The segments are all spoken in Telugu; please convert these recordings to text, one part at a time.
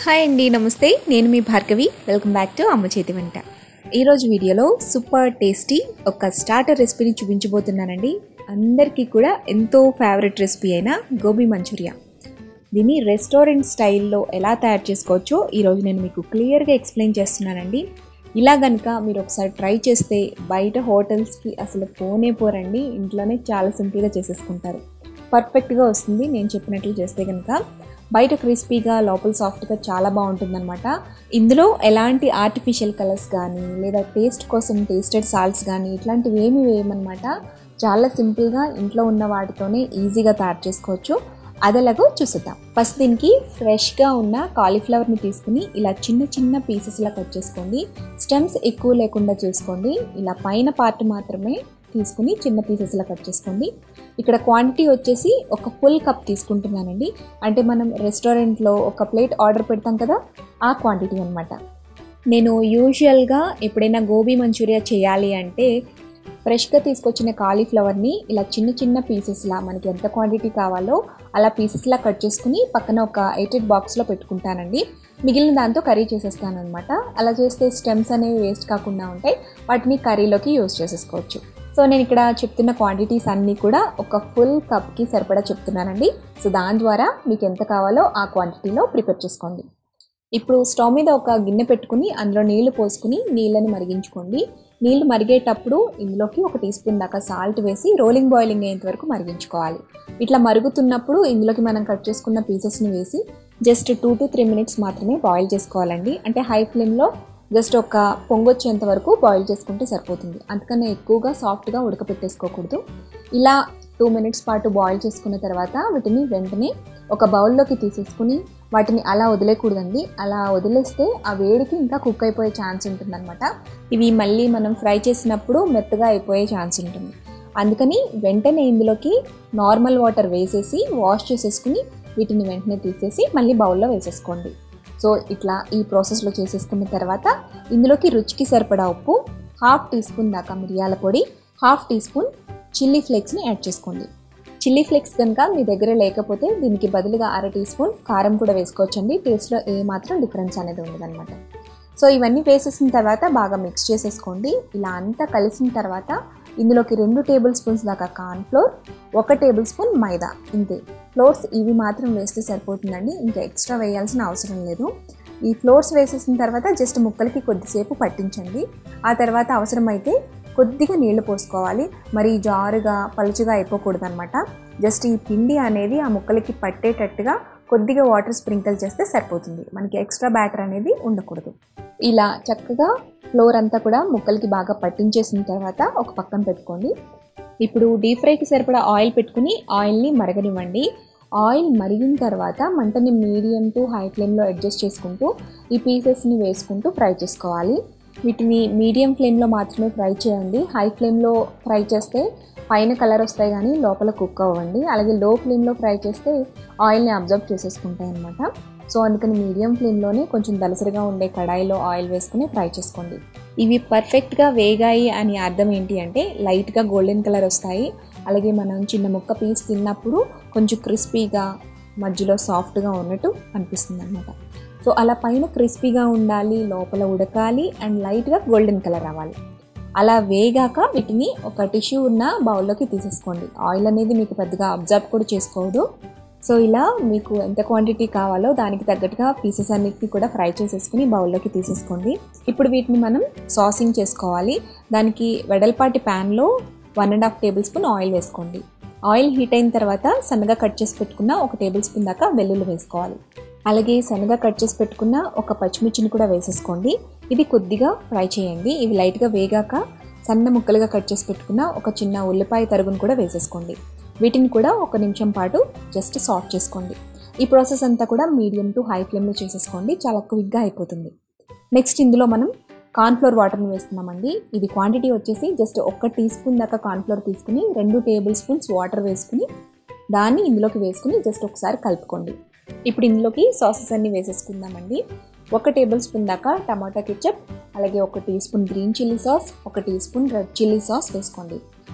హాయ్ అండి నమస్తే నేను మీ భార్గవి వెల్కమ్ బ్యాక్ టు అమ్మ చేతి వంట ఈరోజు వీడియోలో సూపర్ టేస్టీ ఒక స్టార్టర్ రెసిపీని చూపించబోతున్నానండి అందరికీ కూడా ఎంతో ఫేవరెట్ రెసిపీ అయిన గోబీ మంచూరియా దీన్ని రెస్టారెంట్ స్టైల్లో ఎలా తయారు చేసుకోవచ్చో ఈరోజు నేను మీకు క్లియర్గా ఎక్స్ప్లెయిన్ చేస్తున్నానండి ఇలా కనుక మీరు ఒకసారి ట్రై చేస్తే బయట హోటల్స్కి అసలు పోనే పోరండి ఇంట్లోనే చాలా సింపుల్గా చేసేసుకుంటారు పర్ఫెక్ట్గా వస్తుంది నేను చెప్పినట్లు చేస్తే కనుక బయట క్రిస్పీగా లోపల సాఫ్ట్గా చాలా బాగుంటుందన్నమాట ఇందులో ఎలాంటి ఆర్టిఫిషియల్ కలర్స్ కానీ లేదా టేస్ట్ కోసం టేస్టెడ్ సాల్ట్స్ కానీ ఇట్లాంటివి ఏమి వేయమన్నమాట చాలా సింపుల్గా ఇంట్లో ఉన్న వాటితోనే ఈజీగా తయారు చేసుకోవచ్చు అదెలాగో చూసేద్దాం ఫస్ట్ దీనికి ఫ్రెష్గా ఉన్న కాలీఫ్లవర్ని తీసుకుని ఇలా చిన్న చిన్న పీసెస్లా కట్ చేసుకోండి స్టెమ్స్ ఎక్కువ లేకుండా చేసుకోండి ఇలా పైన పార్ట్ మాత్రమే తీసుకుని చిన్న పీసెస్లా కట్ చేసుకోండి ఇక్కడ క్వాంటిటీ వచ్చేసి ఒక ఫుల్ కప్ తీసుకుంటున్నానండి అంటే మనం రెస్టారెంట్లో ఒక ప్లేట్ ఆర్డర్ పెడతాం కదా ఆ క్వాంటిటీ అనమాట నేను యూజువల్గా ఎప్పుడైనా గోబీ మంచూరియా చేయాలి అంటే ఫ్రెష్గా తీసుకొచ్చిన కాలీఫ్లవర్ని ఇలా చిన్న చిన్న పీసెస్లా మనకి ఎంత క్వాంటిటీ కావాలో అలా పీసెస్లా కట్ చేసుకుని పక్కన ఒక ఎయిటెడ్ బాక్స్లో పెట్టుకుంటానండి మిగిలిన దాంతో కర్రీ చేసేస్తాను అనమాట అలా చేస్తే స్టెమ్స్ అనేవి వేస్ట్ కాకుండా ఉంటాయి వాటిని కర్రీలోకి యూజ్ చేసేసుకోవచ్చు సో నేను ఇక్కడ చెప్తున్న క్వాంటిటీస్ అన్నీ కూడా ఒక ఫుల్ కప్కి సరిపడా చెప్తున్నానండి సో దాని ద్వారా మీకు ఎంత కావాలో ఆ క్వాంటిటీలో ప్రిపేర్ చేసుకోండి ఇప్పుడు స్టవ్ మీద ఒక గిన్నె పెట్టుకుని అందులో నీళ్లు పోసుకుని నీళ్ళని మరిగించుకోండి నీళ్లు మరిగేటప్పుడు ఇందులోకి ఒక టీ స్పూన్ దాకా సాల్ట్ వేసి రోలింగ్ బాయిలింగ్ అయ్యేంత వరకు మరిగించుకోవాలి ఇట్లా మరుగుతున్నప్పుడు ఇందులోకి మనం కట్ చేసుకున్న పీసెస్ని వేసి just two to three minutes మాత్రమే బాయిల్ చేసుకోవాలండి అంటే హై ఫ్లేమ్లో జస్ట్ ఒక పొంగొచ్చేంత వరకు బాయిల్ చేసుకుంటే సరిపోతుంది అందుకనే ఎక్కువగా సాఫ్ట్గా ఉడకపెట్టేసుకోకూడదు ఇలా టూ మినిట్స్ పాటు బాయిల్ చేసుకున్న తర్వాత వీటిని వెంటనే ఒక బౌల్లోకి తీసేసుకుని వాటిని అలా వదిలేకూడదండి అలా వదిలేస్తే ఆ వేడికి ఇంకా కుక్ అయిపోయే ఛాన్స్ ఉంటుందన్నమాట ఇవి మళ్ళీ మనం ఫ్రై చేసినప్పుడు మెత్తగా అయిపోయే ఛాన్స్ ఉంటుంది అందుకని వెంటనే ఇందులోకి నార్మల్ వాటర్ వేసేసి వాష్ చేసేసుకుని వీటిని వెంటనే తీసేసి మళ్ళీ బౌల్లో వేసేసుకోండి సో ఇట్లా ఈ ప్రాసెస్లో చేసేసుకున్న తర్వాత ఇందులోకి రుచికి సరిపడా ఉప్పు హాఫ్ టీ స్పూన్ దాకా మిరియాల పొడి హాఫ్ టీ స్పూన్ చిల్లీ ఫ్లేక్స్ని యాడ్ చేసుకోండి చిల్లీ ఫ్లేక్స్ కనుక మీ దగ్గర లేకపోతే దీనికి బదులుగా అర టీ స్పూన్ కారం కూడా వేసుకోవచ్చండి టేస్ట్లో ఏ మాత్రం డిఫరెన్స్ అనేది ఉండదన్నమాట సో ఇవన్నీ వేసేసిన తర్వాత బాగా మిక్స్ చేసేసుకోండి ఇలా అంతా కలిసిన తర్వాత ఇందులోకి రెండు టేబుల్ స్పూన్స్ దాకా కార్న్ఫ్లోర్ ఒక టేబుల్ స్పూన్ మైదా ఇంతే ఫ్లోర్స్ ఇవి మాత్రం వేస్తే సరిపోతుందండి ఇంకా ఎక్స్ట్రా వేయాల్సిన అవసరం లేదు ఈ ఫ్లోర్స్ వేసేసిన తర్వాత జస్ట్ ముక్కలకి కొద్దిసేపు పట్టించండి ఆ తర్వాత అవసరమైతే కొద్దిగా నీళ్లు పోసుకోవాలి మరి జారుగా పలుచుగా అయిపోకూడదు అనమాట జస్ట్ ఈ పిండి అనేది ఆ ముక్కలకి పట్టేటట్టుగా కొద్దిగా వాటర్ స్ప్రింకిల్ చేస్తే సరిపోతుంది మనకి ఎక్స్ట్రా బ్యాటర్ అనేది ఉండకూడదు ఇలా చక్కగా ఫ్లోర్ అంతా కూడా ముక్కలకి బాగా పట్టించేసిన తర్వాత ఒక పక్కన పెట్టుకోండి ఇప్పుడు డీప్ ఫ్రైకి సరిపడా ఆయిల్ పెట్టుకుని ఆయిల్ని మరగనివ్వండి ఆయిల్ మరిగిన తర్వాత మంటని మీడియం టు హై ఫ్లేమ్లో అడ్జస్ట్ చేసుకుంటూ ఈ పీసెస్ని వేసుకుంటూ ఫ్రై చేసుకోవాలి వీటిని మీడియం ఫ్లేమ్లో మాత్రమే ఫ్రై చేయండి హై ఫ్లేమ్లో ఫ్రై చేస్తే పైన కలర్ వస్తాయి కానీ లోపల కుక్ అవ్వండి అలాగే లో ఫ్లేమ్లో ఫ్రై చేస్తే ఆయిల్ని అబ్జర్వ్ చేసేసుకుంటాయి అనమాట సో అందుకని మీడియం ఫ్లేమ్లోనే కొంచెం దలసరిగా ఉండే కడాయిలో ఆయిల్ వేసుకుని ఫ్రై చేసుకోండి ఇవి పర్ఫెక్ట్గా వేగాయి అని అర్థం ఏంటి అంటే లైట్గా గోల్డెన్ కలర్ వస్తాయి అలాగే మనం చిన్న ముక్క పీస్ తిన్నప్పుడు కొంచెం క్రిస్పీగా మధ్యలో సాఫ్ట్గా ఉన్నట్టు అనిపిస్తుంది అనమాట సో అలా పైన క్రిస్పీగా ఉండాలి లోపల ఉడకాలి అండ్ లైట్గా గోల్డెన్ కలర్ రావాలి అలా వేగాక వీటిని ఒక టిష్యూ ఉన్న బౌల్లోకి తీసేసుకోండి ఆయిల్ అనేది మీకు పెద్దగా అబ్జర్వ్ కూడా చేసుకోవద్దు సో ఇలా మీకు ఎంత క్వాంటిటీ కావాలో దానికి తగ్గట్టుగా పీసెస్ అన్నిటిని కూడా ఫ్రై చేసేసుకుని బౌల్లోకి తీసేసుకోండి ఇప్పుడు వీటిని మనం సాసింగ్ చేసుకోవాలి దానికి వెడల్పాటి ప్యాన్లో one and half tablespoon oil వేసుకోండి ఆయిల్ హీట్ అయిన తర్వాత సన్నగా కట్ చేసి పెట్టుకున్న ఒక టేబుల్ స్పూన్ దాకా వెల్లుల్లి వేసుకోవాలి అలాగే సన్నగా కట్ చేసి పెట్టుకున్న ఒక పచ్చిమిర్చిని కూడా వేసేసుకోండి ఇది కొద్దిగా ఫ్రై చేయండి ఇవి లైట్గా వేగాక సన్న ముక్కలుగా కట్ చేసి పెట్టుకున్న ఒక చిన్న ఉల్లిపాయ తరుగును కూడా వేసేసుకోండి వీటిని కూడా ఒక నిమిషం పాటు జస్ట్ సాఫ్ట్ చేసుకోండి ఈ ప్రాసెస్ అంతా కూడా మీడియం టు హై ఫ్లేమ్లో చేసేసుకోండి చాలా క్విక్గా అయిపోతుంది నెక్స్ట్ ఇందులో మనం కార్న్ఫ్లోర్ వాటర్ని వేస్తున్నామండి ఇది క్వాంటిటీ వచ్చేసి జస్ట్ ఒక్క టీ స్పూన్ దాకా కార్న్ఫ్లోర్ తీసుకుని రెండు టేబుల్ స్పూన్స్ వాటర్ వేసుకుని దాన్ని ఇందులోకి వేసుకుని జస్ట్ ఒకసారి కలుపుకోండి ఇప్పుడు ఇందులోకి సాసెస్ అన్ని వేసేసుకుందామండి ఒక టేబుల్ స్పూన్ దాకా టమాటా కెచప్ అలాగే ఒక teaspoon green chilli sauce ఒక teaspoon red chilli sauce వేసుకోండి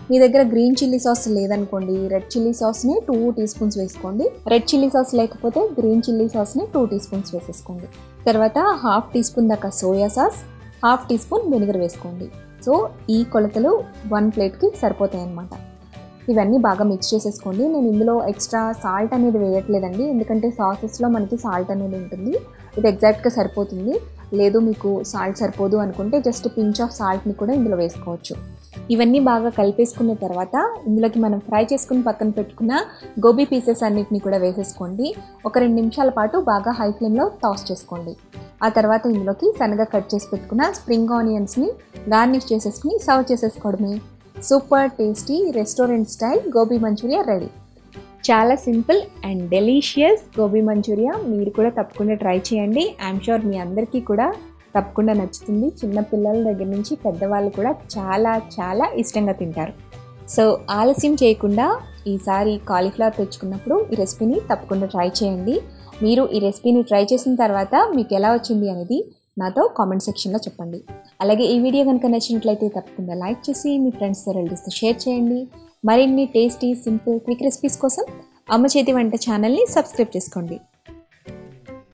మీ దగ్గర గ్రీన్ చిల్లీ సాస్ లేదనుకోండి రెడ్ చిల్లీ సాస్ని టూ టీ స్పూన్స్ వేసుకోండి రెడ్ చిల్లీ సాస్ లేకపోతే గ్రీన్ చిల్లీ సాస్ని టూ టీ స్పూన్స్ వేసేసుకోండి తర్వాత హాఫ్ టీ స్పూన్ దాకా soya sauce half teaspoon vinegar వేసుకోండి సో ఈ కొలతలు వన్ ప్లేట్కి సరిపోతాయి అన్నమాట ఇవన్నీ బాగా మిక్స్ చేసేసుకోండి నేను ఇందులో ఎక్స్ట్రా సాల్ట్ అనేది వేయట్లేదండి ఎందుకంటే సాసెస్లో మనకి సాల్ట్ అనేది ఉంటుంది ఇది ఎగ్జాక్ట్గా సరిపోతుంది లేదు మీకు సాల్ట్ సరిపోదు అనుకుంటే జస్ట్ పించ్ ఆఫ్ సాల్ట్ని కూడా ఇందులో వేసుకోవచ్చు ఇవన్నీ బాగా కలిపేసుకున్న తర్వాత ఇందులోకి మనం ఫ్రై చేసుకుని పక్కన పెట్టుకున్న గోబీ పీసెస్ అన్నిటిని కూడా వేసేసుకోండి ఒక రెండు నిమిషాల పాటు బాగా హై ఫ్లేమ్లో టాస్ చేసుకోండి ఆ తర్వాత ఇందులోకి సన్నగా కట్ చేసి పెట్టుకున్న స్ప్రింగ్ ఆనియన్స్ని గార్నిష్ చేసేసుకుని సర్వ్ చేసేసుకోవడమే super tasty restaurant style gobi manchuria ready చాలా simple and delicious gobi manchuria మీరు కూడా తప్పకుండా ట్రై చేయండి ఐఎమ్ షూర్ మీ అందరికీ కూడా తప్పకుండా నచ్చుతుంది చిన్న పిల్లల దగ్గర నుంచి పెద్దవాళ్ళు కూడా చాలా చాలా ఇష్టంగా తింటారు సో ఆలస్యం చేయకుండా ఈసారి కాలీఫ్లవర్ తెచ్చుకున్నప్పుడు ఈ రెసిపీని తప్పకుండా ట్రై చేయండి మీరు ఈ రెసిపీని ట్రై చేసిన తర్వాత మీకు ఎలా వచ్చింది అనేది నాతో కామెంట్ సెక్షన్లో చెప్పండి అలాగే ఈ వీడియో కనుక నచ్చినట్లయితే తప్పకుండా లైక్ చేసి మీ ఫ్రెండ్స్తో రిలేటివ్స్తో షేర్ చేయండి మరిన్ని టేస్టీ సింపుల్ క్విక్ రెసిపీస్ కోసం అమ్మ చేతి వంట ఛానల్ని సబ్స్క్రైబ్ చేసుకోండి